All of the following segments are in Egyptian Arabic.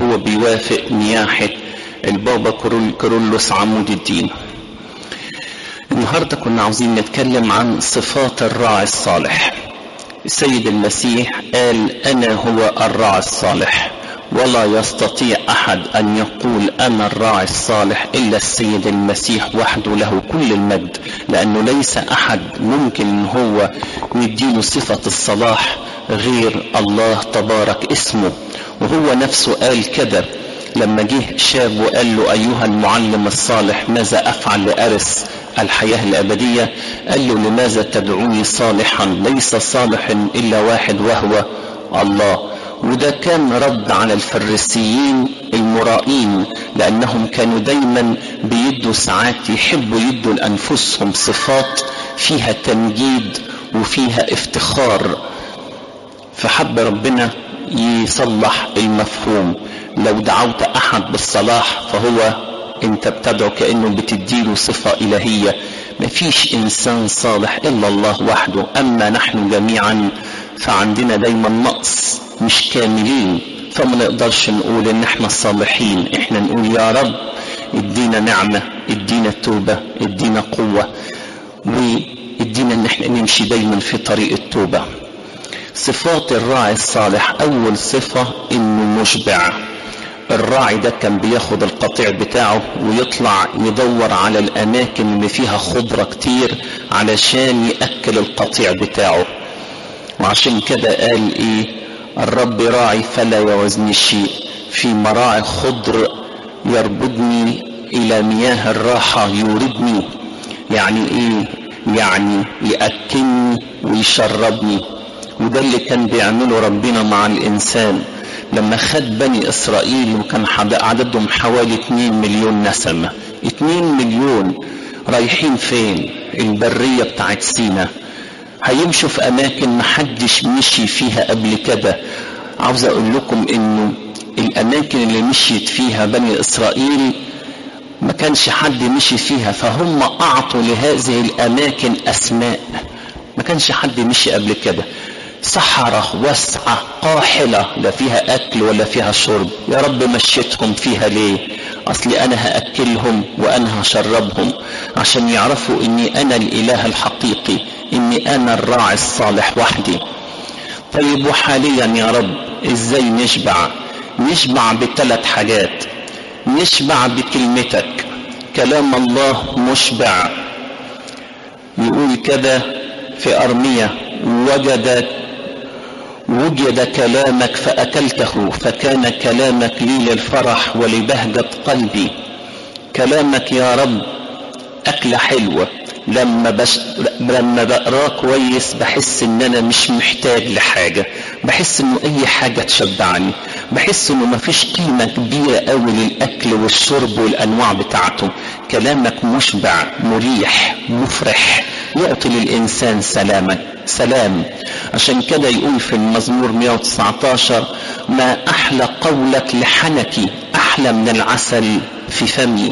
وهو بيوافق نياحة البابا كورولوس عمود الدين النهاردة كنا عاوزين نتكلم عن صفات الراعي الصالح السيد المسيح قال أنا هو الراعي الصالح ولا يستطيع أحد أن يقول أنا الراعي الصالح إلا السيد المسيح وحده له كل المجد لأنه ليس أحد ممكن أن هو نديله صفة الصلاح غير الله تبارك اسمه وهو نفسه قال كده لما جه شاب وقال له أيها المعلم الصالح ماذا أفعل لأرث الحياة الأبدية قال له لماذا تدعوني صالحا ليس صالح إلا واحد وهو الله وده كان رد على الفريسيين المرائين لأنهم كانوا دايما بيدوا ساعات يحبوا يدوا لأنفسهم صفات فيها تمجيد وفيها افتخار فحب ربنا يصلح المفهوم لو دعوت أحد بالصلاح فهو انت بتدعو كأنه بتديله صفة إلهية مفيش إنسان صالح إلا الله وحده أما نحن جميعا فعندنا دايما نقص مش كاملين فما نقدرش نقول ان احنا صالحين احنا نقول يا رب ادينا نعمة ادينا توبة ادينا قوة وادينا ان احنا نمشي دايما في طريق التوبة صفات الراعي الصالح اول صفة انه مشبع الراعي ده كان بياخد القطيع بتاعه ويطلع يدور على الاماكن اللي فيها خضرة كتير علشان يأكل القطيع بتاعه وعشان كده قال ايه الرب راعي فلا يوزني شيء في مراعي خضر يربضني الى مياه الراحة يوردني يعني ايه يعني يأكلني ويشربني وده اللي كان بيعمله ربنا مع الانسان لما خد بني اسرائيل وكان عددهم حوالي 2 مليون نسمة 2 مليون رايحين فين البرية بتاعت سينا هيمشوا في اماكن محدش مشي فيها قبل كده عاوز اقول لكم انه الاماكن اللي مشيت فيها بني اسرائيل ما كانش حد مشي فيها فهم اعطوا لهذه الاماكن اسماء ما كانش حد مشي قبل كده صحراء واسعة قاحلة لا فيها أكل ولا فيها شرب يا رب مشيتهم فيها ليه أصلي أنا هأكلهم وأنا هشربهم عشان يعرفوا إني أنا الإله الحقيقي إني أنا الراعي الصالح وحدي طيب وحاليا يا رب إزاي نشبع نشبع بثلاث حاجات نشبع بكلمتك كلام الله مشبع يقول كده في أرمية وجد وجد كلامك فأكلته فكان كلامك لي للفرح ولبهجة قلبي كلامك يا رب أكلة حلوة لما بش... لما بقراه كويس بحس ان انا مش محتاج لحاجه بحس انه اي حاجه تشبعني بحس انه مفيش قيمه كبيره قوي للاكل والشرب والانواع بتاعته كلامك مشبع مريح مفرح يعطي للانسان سلامك سلام عشان كده يقول في المزمور 119 ما احلى قولك لحنكي احلى من العسل في فمي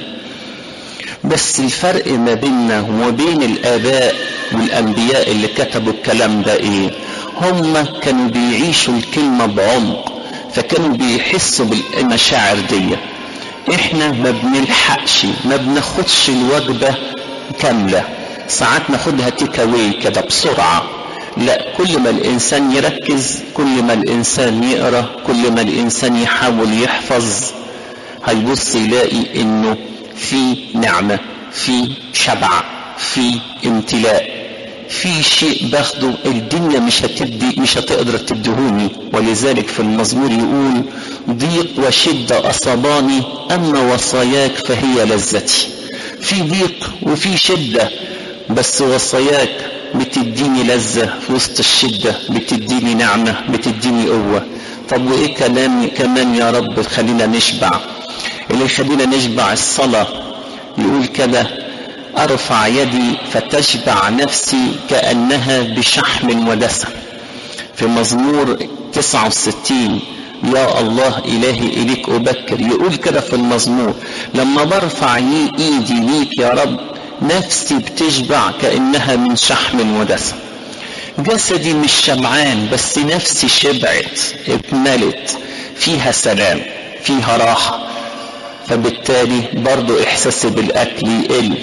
بس الفرق ما بيننا وما بين الآباء والأنبياء اللي كتبوا الكلام ده إيه؟ هم كانوا بيعيشوا الكلمة بعمق فكانوا بيحسوا بالمشاعر دي إحنا ما بنلحقش ما بناخدش الوجبة كاملة ساعات ناخدها تيك أواي كده بسرعة لا كل ما الإنسان يركز كل ما الإنسان يقرأ كل ما الإنسان يحاول يحفظ هيبص يلاقي إنه في نعمة في شبع في امتلاء في شيء باخده الدنيا مش هتدي مش هتقدر تدهوني ولذلك في المزمور يقول ضيق وشدة أصاباني أما وصاياك فهي لذتي في ضيق وفي شدة بس وصاياك بتديني لذة في وسط الشدة بتديني نعمة بتديني قوة طب وإيه كلام كمان يا رب خلينا نشبع اللي يخلينا نشبع الصلاة يقول كده أرفع يدي فتشبع نفسي كأنها بشحم ودسم في مزمور 69 يا الله إلهي إليك أبكر يقول كده في المزمور لما برفع إيدي ليك يا رب نفسي بتشبع كأنها من شحم ودسم جسدي مش شبعان بس نفسي شبعت اتملت فيها سلام فيها راحة فبالتالي برضو إحساسي بالأكل يقل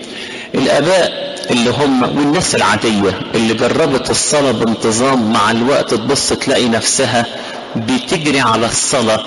الآباء اللي هم والناس العادية اللي جربت الصلاة بانتظام مع الوقت تبص تلاقي نفسها بتجري على الصلاة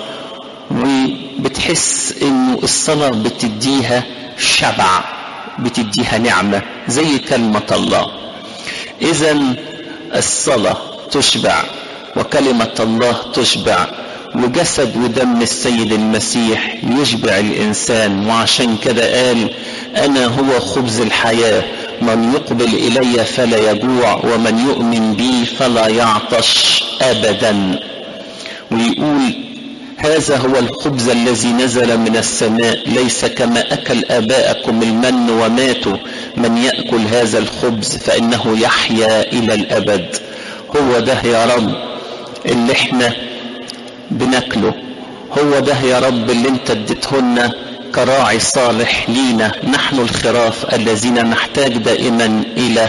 وبتحس انه الصلاة بتديها شبع بتديها نعمة زي كلمة الله اذا الصلاة تشبع وكلمة الله تشبع وجسد ودم السيد المسيح يشبع الإنسان وعشان كده قال أنا هو خبز الحياة من يقبل إلي فلا يجوع ومن يؤمن بي فلا يعطش أبدا ويقول هذا هو الخبز الذي نزل من السماء ليس كما أكل آباءكم المن وماتوا من يأكل هذا الخبز فإنه يحيا إلى الأبد هو ده يا رب اللي احنا بناكله هو ده يا رب اللي انت اديتهن كراعي صالح لينا نحن الخراف الذين نحتاج دائما الى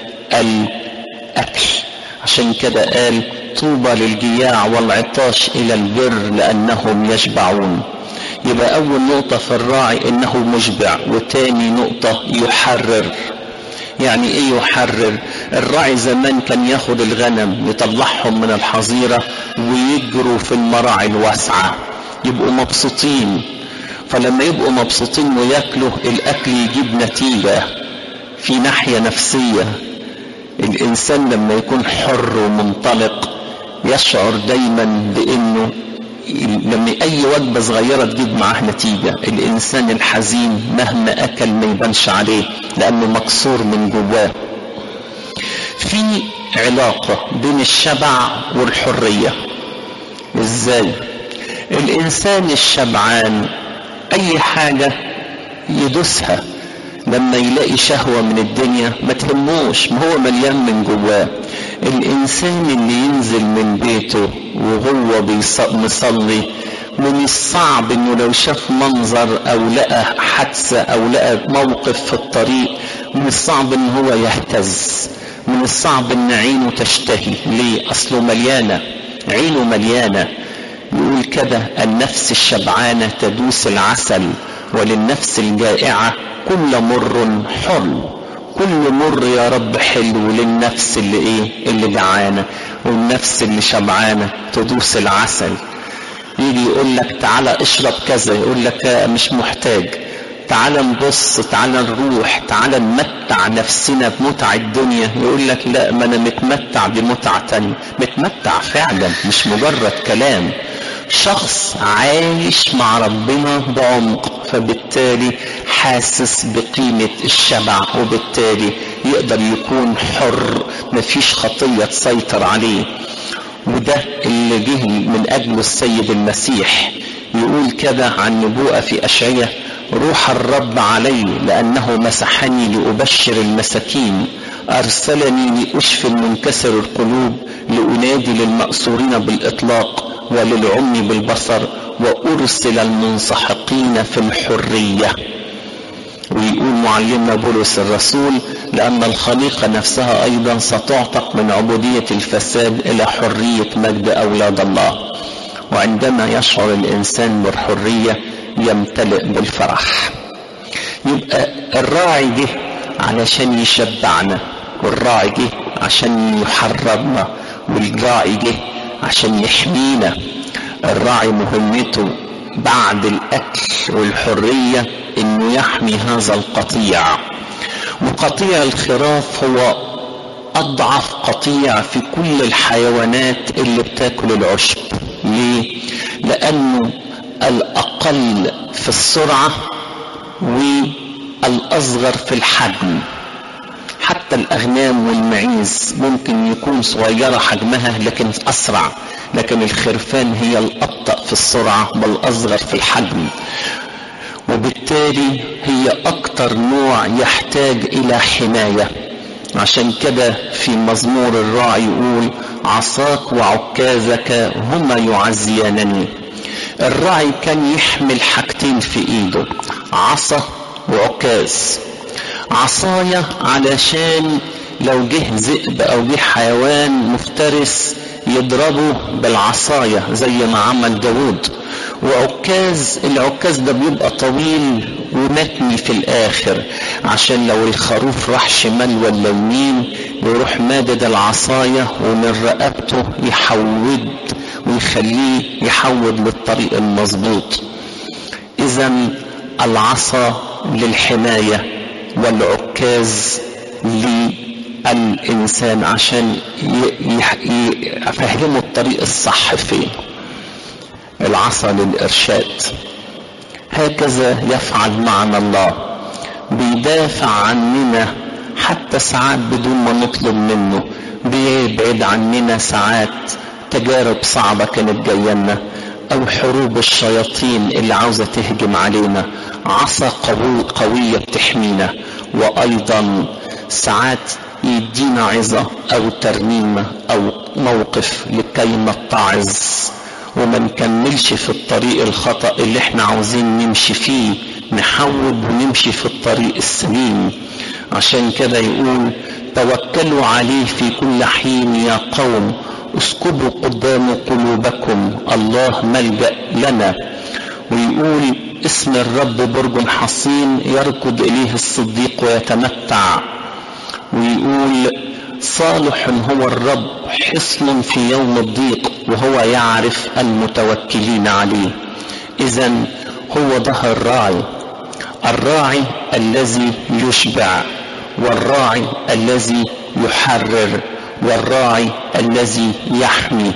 الاكل عشان كده قال طوبى للجياع والعطاش الى البر لانهم يشبعون يبقى اول نقطة في الراعي انه مشبع وتاني نقطة يحرر يعني ايه يحرر الراعي زمان كان ياخد الغنم يطلعهم من الحظيرة ويجروا في المراعي الواسعة يبقوا مبسوطين فلما يبقوا مبسوطين وياكلوا الاكل يجيب نتيجة في ناحية نفسية الانسان لما يكون حر ومنطلق يشعر دايما بانه لما اي وجبه صغيره تجيب معاه نتيجه الانسان الحزين مهما اكل ما يبانش عليه لانه مكسور من جواه في علاقه بين الشبع والحريه ازاي الانسان الشبعان اي حاجه يدوسها لما يلاقي شهوة من الدنيا ما تهموش ما هو مليان من جواه الإنسان اللي ينزل من بيته وهو مصلي من الصعب انه لو شاف منظر او لقى حادثة او لقى موقف في الطريق من الصعب ان هو يهتز من الصعب ان عينه تشتهي ليه اصله مليانة عينه مليانة يقول كده النفس الشبعانة تدوس العسل وللنفس الجائعة كل مر حلو كل مر يا رب حلو للنفس اللي ايه اللي جعانة والنفس اللي شبعانة تدوس العسل يجي يقول لك تعالى اشرب كذا يقول لك مش محتاج تعالى نبص تعالى نروح تعالى نمتع نفسنا بمتع الدنيا يقول لك لا ما انا متمتع بمتع تانية متمتع فعلا مش مجرد كلام شخص عايش مع ربنا بعمق فبالتالي حاسس بقيمة الشبع وبالتالي يقدر يكون حر مفيش خطية تسيطر عليه وده اللي جه من أجله السيد المسيح يقول كده عن نبوءة في أشعية روح الرب علي لأنه مسحني لأبشر المساكين أرسلني لأشفي المنكسر القلوب لأنادي للمأسورين بالإطلاق وللعمي بالبصر وأرسل المنسحقين في الحرية ويقول معلمنا بولس الرسول لأن الخليقة نفسها أيضا ستعتق من عبودية الفساد إلى حرية مجد أولاد الله وعندما يشعر الإنسان بالحرية يمتلئ بالفرح يبقى الراعي جه علشان يشبعنا والراعي جه عشان يحررنا والراعي جه عشان يحمينا الراعي مهمته بعد الاكل والحريه انه يحمي هذا القطيع وقطيع الخراف هو اضعف قطيع في كل الحيوانات اللي بتاكل العشب ليه لانه الاقل في السرعه والاصغر في الحجم حتى الأغنام والمعيز ممكن يكون صغيرة حجمها لكن أسرع لكن الخرفان هي الأبطأ في السرعة والأصغر في الحجم وبالتالي هي أكتر نوع يحتاج إلى حماية عشان كده في مزمور الراعي يقول عصاك وعكازك هما يعزيانني الراعي كان يحمل حاجتين في ايده عصا وعكاز عصاية علشان لو جه ذئب او جه حيوان مفترس يضربه بالعصاية زي ما عمل داود وعكاز العكاز ده بيبقى طويل ومتني في الاخر عشان لو الخروف راح شمال ولا يمين يروح مادد العصاية ومن رقبته يحود ويخليه يحود للطريق المظبوط اذا العصا للحماية والعكاز للإنسان عشان يفهمه الطريق الصح فين العصا للإرشاد هكذا يفعل معنا الله بيدافع عننا حتى ساعات بدون ما نطلب منه بيبعد عننا ساعات تجارب صعبة كانت جاية لنا أو حروب الشياطين اللي عاوزة تهجم علينا عصا قوي قوية بتحمينا وأيضا ساعات يدينا عظة أو ترنيمة أو موقف لكي نتعظ وما نكملش في الطريق الخطأ اللي احنا عاوزين نمشي فيه نحود ونمشي في الطريق السليم عشان كده يقول توكلوا عليه في كل حين يا قوم اسكبوا قدام قلوبكم الله ملجأ لنا ويقول اسم الرب برج حصين يركض إليه الصديق ويتمتع ويقول صالح هو الرب حصن في يوم الضيق وهو يعرف المتوكلين عليه إذا هو ده الراعي الراعي الذي يشبع والراعي الذي يحرر والراعي الذي يحمي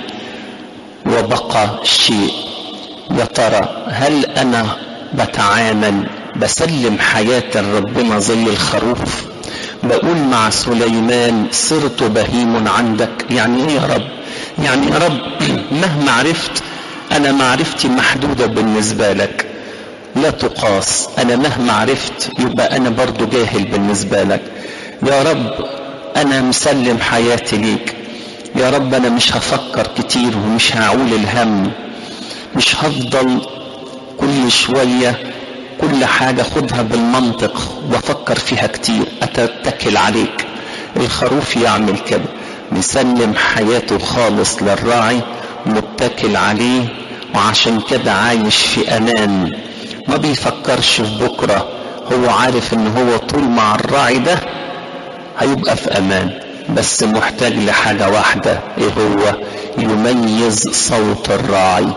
وبقى شيء يا ترى هل انا بتعامل بسلم حياة ربنا زي الخروف بقول مع سليمان صرت بهيم عندك يعني ايه يا رب يعني يا رب مهما عرفت انا معرفتي محدودة بالنسبة لك لا تقاس انا مهما عرفت يبقى انا برضو جاهل بالنسبة لك يا رب انا مسلم حياتي ليك يا رب انا مش هفكر كتير ومش هعول الهم مش هفضل كل شوية كل حاجة خدها بالمنطق وافكر فيها كتير اتتكل عليك الخروف يعمل كده مسلم حياته خالص للراعي متكل عليه وعشان كده عايش في امان ما بيفكرش في بكرة هو عارف ان هو طول مع الراعي ده هيبقى في امان بس محتاج لحاجة واحدة ايه هو يميز صوت الراعي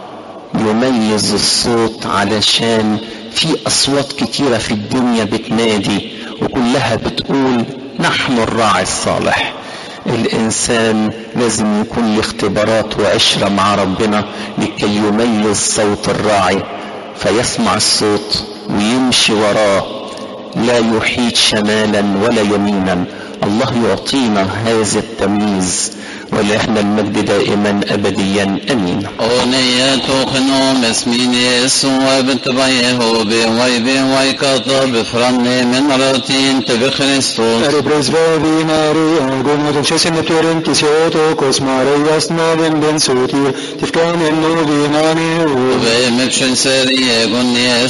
يميز الصوت علشان في اصوات كتيرة في الدنيا بتنادي وكلها بتقول نحن الراعي الصالح الانسان لازم يكون له اختبارات وعشرة مع ربنا لكي يميز صوت الراعي فيسمع الصوت ويمشي وراه لا يحيد شمالا ولا يمينا الله يعطينا هذا التمييز ولإحنا المجد دائما أبديا أمين أغنية خنوم اسمين يسوع بتبعيه بوي بوي كطب فرني من راتين تبي خريستوس Eri presbevi Maria, gumot uccesin turin tisioto kos Marias novin ben suti, tifkan en novi nani وبي مبشن سري غني